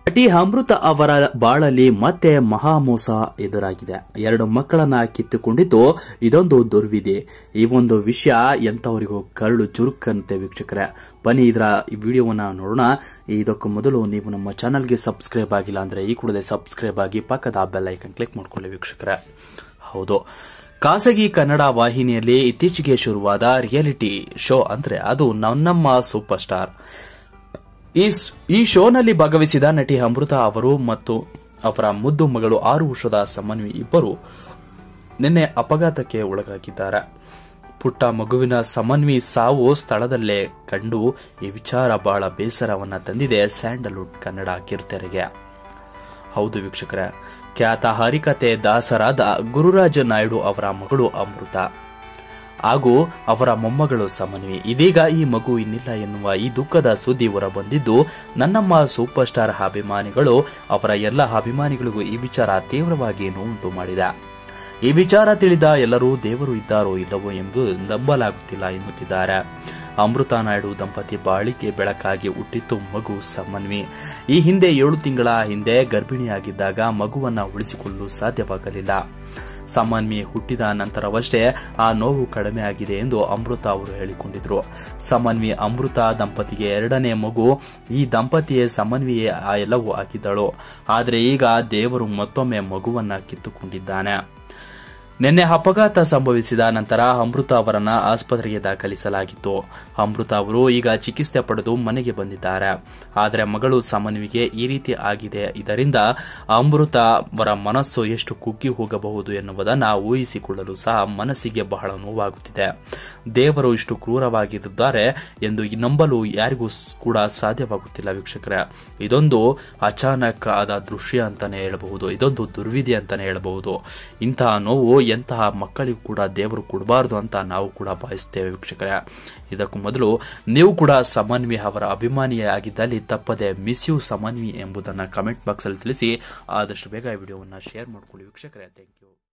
ನಟಿ ಅಮೃತ ಅವರ ಬಾಳಲ್ಲಿ ಮತ್ತೆ ಮಹಾಮೋಸ ಎದುರಾಗಿದೆ ಎರಡು ಮಕ್ಕಳನ್ನ ಕಿತ್ತುಕೊಂಡಿದ್ದು ಇದೊಂದು ದುರ್ವಿಧಿ ಈ ಒಂದು ವಿಷಯ ಎಂತವರಿಗೂ ಕರಳು ಚುರುಕಂತೆ ವೀಕ್ಷಕರೇ ಬನ್ನಿ ಇದರ ಈ ವಿಡಿಯೋವನ್ನ ನೋಡೋಣ ಇದಕ್ಕೂ ಮೊದಲು ನೀವು ನಮ್ಮ ಚಾನಲ್ಗೆ ಸಬ್ಸ್ಕ್ರೈಬ್ ಆಗಿಲ್ಲ ಅಂದ್ರೆ ಈ ಕೂಡಲೇ ಸಬ್ಸ್ಕ್ರೈಬ್ ಆಗಿ ಪಕ್ಕದ ಬೆಲ್ ಐಕನ್ ಕ್ಲಿಕ್ ಮಾಡ್ಕೊಳ್ಳಿ ವೀಕ್ಷಕರೇ ಹೌದು ಖಾಸಗಿ ಕನ್ನಡ ವಾಹಿನಿಯಲ್ಲಿ ಇತ್ತೀಚೆಗೆ ಶುರುವಾದ ರಿಯಾಲಿಟಿ ಶೋ ಅಂದ್ರೆ ಅದು ನನ್ನಮ್ಮ ಸೂಪರ್ ಸ್ಟಾರ್ ಈ ಈ ಶೋನಲ್ಲಿ ಭಾಗವಹಿಸಿದ ನಟಿ ಅಮೃತ ಅವರು ಮತ್ತು ಅವರ ಮುದ್ದು ಮಗಳು ಆರು ವರ್ಷದ ಸಮನ್ವಿ ಇಬ್ಬರು ನಿನ್ನೆ ಅಪಘಾತಕ್ಕೆ ಒಳಗಾಗಿದ್ದಾರೆ ಪುಟ್ಟ ಮಗುವಿನ ಸಮನ್ವಿ ಸಾವು ಸ್ಥಳದಲ್ಲೇ ಕಂಡು ಈ ವಿಚಾರ ಬಹಳ ಬೇಸರವನ್ನ ತಂದಿದೆ ಸ್ಯಾಂಡಲ್ವುಡ್ ಕನ್ನಡ ಕಿರುತೆರೆಗೆ ಹೌದು ವೀಕ್ಷಕರೇ ಖ್ಯಾತ ಹರಿಕತೆ ದಾಸರಾದ ಗುರುರಾಜ ನಾಯ್ಡು ಅವರ ಮಗಳು ಅಮೃತ ಹಾಗೂ ಅವರ ಮೊಮ್ಮಗಳು ಸಮನ್ವಿ ಇದೀಗ ಈ ಮಗು ಇನ್ನಿಲ್ಲ ಎನ್ನುವ ಈ ದುಃಖದ ಸುದ್ದಿ ಹೊರಬಂದಿದ್ದು ನನ್ನಮ್ಮ ಸೂಪರ್ ಸ್ಟಾರ್ ಅಭಿಮಾನಿಗಳು ಅವರ ಎಲ್ಲ ಅಭಿಮಾನಿಗಳಿಗೂ ಈ ವಿಚಾರ ತೀವ್ರವಾಗಿ ನೋವುಂಟು ಮಾಡಿದೆ ಈ ವಿಚಾರ ತಿಳಿದ ಎಲ್ಲರೂ ದೇವರು ಇದ್ದಾರೋ ಇಲ್ಲವೋ ಎಂದು ನಂಬಲಾಗುತ್ತಿಲ್ಲ ಎನ್ನುತ್ತಿದ್ದಾರೆ ಅಮೃತ ನಾಯ್ಡು ದಂಪತಿ ಬಾಳಿಕೆ ಬೆಳಕಾಗಿ ಹುಟ್ಟಿತ್ತು ಮಗು ಸಮನ್ವಿ ಈ ಹಿಂದೆ ಏಳು ತಿಂಗಳ ಹಿಂದೆ ಗರ್ಭಿಣಿಯಾಗಿದ್ದಾಗ ಮಗುವನ್ನ ಉಳಿಸಿಕೊಳ್ಳಲು ಸಾಧ್ಯವಾಗಲಿಲ್ಲ ಸಮನ್ವಿ ಹುಟ್ಟಿದ ನಂತರವಷ್ಟೇ ಆ ನೋವು ಕಡಿಮೆ ಆಗಿದೆ ಎಂದು ಅಮೃತ ಅವರು ಹೇಳಿಕೊಂಡಿದ್ರು ಸಮನ್ವಿ ಅಮೃತ ದಂಪತಿಗೆ ಎರಡನೇ ಮಗು ಈ ದಂಪತಿಯೇ ಸಮನ್ವಿಯೇ ಆ ಎಲ್ಲವೂ ಆಗಿದ್ದಳು ಆದರೆ ಈಗ ದೇವರು ಮತ್ತೊಮ್ಮೆ ಮಗುವನ್ನ ಕಿತ್ತುಕೊಂಡಿದ್ದಾನೆ ನಿನ್ನೆ ಅಪಘಾತ ಸಂಭವಿಸಿದ ನಂತರ ಅಮೃತ ಅವರನ್ನ ಆಸ್ಪತ್ರೆಗೆ ದಾಖಲಿಸಲಾಗಿತ್ತು ಅಮೃತ ಅವರು ಈಗ ಚಿಕಿತ್ಸೆ ಪಡೆದು ಮನೆಗೆ ಬಂದಿದ್ದಾರೆ ಆದರೆ ಮಗಳು ಸಮನ್ವಿಗೆ ಈ ರೀತಿ ಆಗಿದೆ ಇದರಿಂದ ಅಮೃತ ಅವರ ಮನಸ್ಸು ಎಷ್ಟು ಕುಗ್ಗಿ ಹೋಗಬಹುದು ಎನ್ನುವುದನ್ನು ಊಹಿಸಿಕೊಳ್ಳಲು ಸಹ ಮನಸ್ಸಿಗೆ ಬಹಳ ನೋವಾಗುತ್ತಿದೆ ದೇವರು ಇಷ್ಟು ಕ್ರೂರವಾಗಿದ್ದಾರೆ ಎಂದು ನಂಬಲು ಯಾರಿಗೂ ಕೂಡ ಸಾಧ್ಯವಾಗುತ್ತಿಲ್ಲ ವೀಕ್ಷಕರೇ ಇದೊಂದು ಅಚಾನಕ್ ಆದ ದೃಶ್ಯ ಅಂತಾನೆ ಹೇಳಬಹುದು ಇದೊಂದು ದುರ್ವಿಧಿ ಅಂತಾನೆ ಹೇಳಬಹುದು ಇಂತಹ ನೋವು ಎಂತಹ ಮಕ್ಕಳಿಗೂ ಕೂಡ ದೇವರು ಕೊಡಬಾರದು ಅಂತ ನಾವು ಕೂಡ ಭಾವಿಸ್ತೇವೆ ವೀಕ್ಷಕರೇ ಇದಕ್ಕೂ ಮೊದಲು ನೀವು ಕೂಡ ಸಮನ್ವಿ ಅವರ ಅಭಿಮಾನಿಯಾಗಿದ್ದಲ್ಲಿ ತಪ್ಪದೆ ಮಿಸ್ ಯು ಸಮನ್ವಿ ಎಂಬುದನ್ನು ಕಮೆಂಟ್ ಬಾಕ್ಸ್ ಅಲ್ಲಿ ತಿಳಿಸಿ ಆದಷ್ಟು ಬೇಗ ಈ ವಿಡಿಯೋವನ್ನು ಶೇರ್ ಮಾಡ್ಕೊಳ್ಳಿ ವೀಕ್ಷಕರೇ ಥ್ಯಾಂಕ್ ಯು